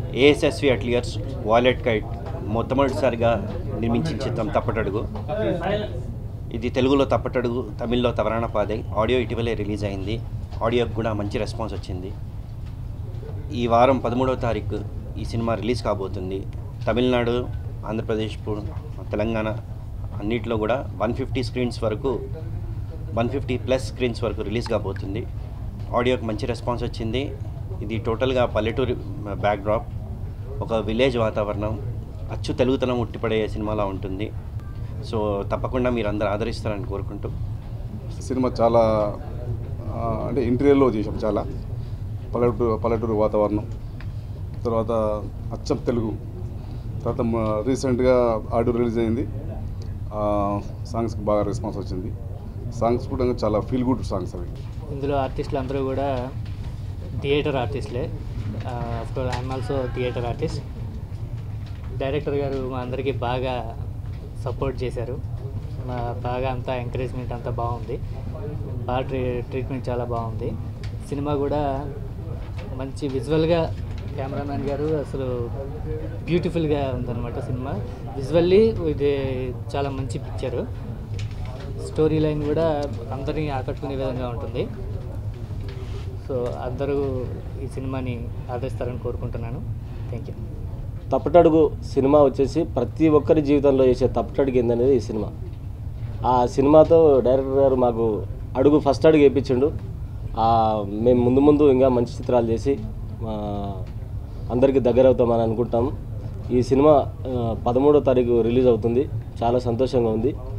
ఏఎస్ఎస్వి అట్లియర్స్ wallet kite మొట్టమొదటిసారిగా నిర్మించిన చిత్రం తప్పటడుగు ఇది తెలుగులో తప్పటడుగు తమిళ్లో తవరాణ పాదే ఆడియో ఇటీవలే రిలీజ్ అయింది ఆడియోకి కూడా మంచి రెస్పాన్స్ వచ్చింది ఈ వారం పదమూడవ తారీఖు ఈ సినిమా రిలీజ్ కాబోతుంది తమిళనాడు ఆంధ్రప్రదేశ్ పు- తెలంగాణ అన్నిట్లో కూడా వన్ ఫిఫ్టీ స్క్రీన్స్ వరకు వన్ ఫిఫ్టీ ప్లస్ స్క్రీన్స్ వరకు రిలీజ్ కాబోతుంది ఆడియోకి మంచి రెస్పాన్స్ వచ్చింది ఇది టోటల్గా పల్లెటూరి బ్యాక్డ్రాప్ ఒక విలేజ్ వాతావరణం అచ్చు తెలుగుతనం ఉట్టిపడే సినిమాలా ఉంటుంది సో తప్పకుండా మీరు అందరూ ఆదరిస్తారని కోరుకుంటూ సినిమా చాలా ఆ, అంటే ఇంటీరియర్లో చేసాం చాలా పల్లెటూరు పల్లెటూరు వాతావరణం తర్వాత అచ్చం తెలుగు తర్వాత మ- రీసెంట్గా ఆడియో రిలీజ్ అయింది ఆ, సాంగ్స్కి బాగా రెస్పాన్స్ వచ్చింది సాంగ్స్ కూడా చాలా ఫీల్ గుడ్ సాంగ్స్ అవి ఇందులో ఆర్టిస్టులు అందరూ కూడా థియేటర్ ఆర్టిస్టులే of course I'm also theatre artist director గారు మా అందరికీ బాగా సపోర్ట్ చేశారు మా బాగా అంతా ఎంకరేజ్మెంట్ అంతా బాగుంది బాగా ట్రీ ట్రీట్మెంట్ చాలా బాగుంది సినిమా కూడా మంచి విజువల్గా కెమెరామ్యాన్ గారు అసలు బ్యూటిఫుల్గా ఉందన్నమాట సినిమా విజువల్లీ ఇది చాలా మంచి పిక్చరు స్టోరీ లైన్ కూడా అందరినీ ఆకట్టుకునే విధంగా ఉంటుంది సో అందరూ ఈ సినిమాని ఆదరిస్తారని కోరుకుంటున్నాను థ్యాంక్ యూ తప్పటడుగు సినిమా వచ్చేసి ప్రతి ఒక్కరి జీవితంలో చేసే తప్పటడుగు ఏందనేది ఈ సినిమా ఆ సినిమాతో డైరెక్టర్ గారు మాకు అడుగు ఫస్ట్ అడుగు వేయించిండు ఆ, మేము ముందు ముందు ఇంకా మంచి చిత్రాలు చేసి మా అందరికీ దగ్గర అవుతామని అనుకుంటాం ఈ సినిమా ఆ, పదమూడో తారీఖు రిలీజ్ అవుతుంది చాలా సంతోషంగా ఉంది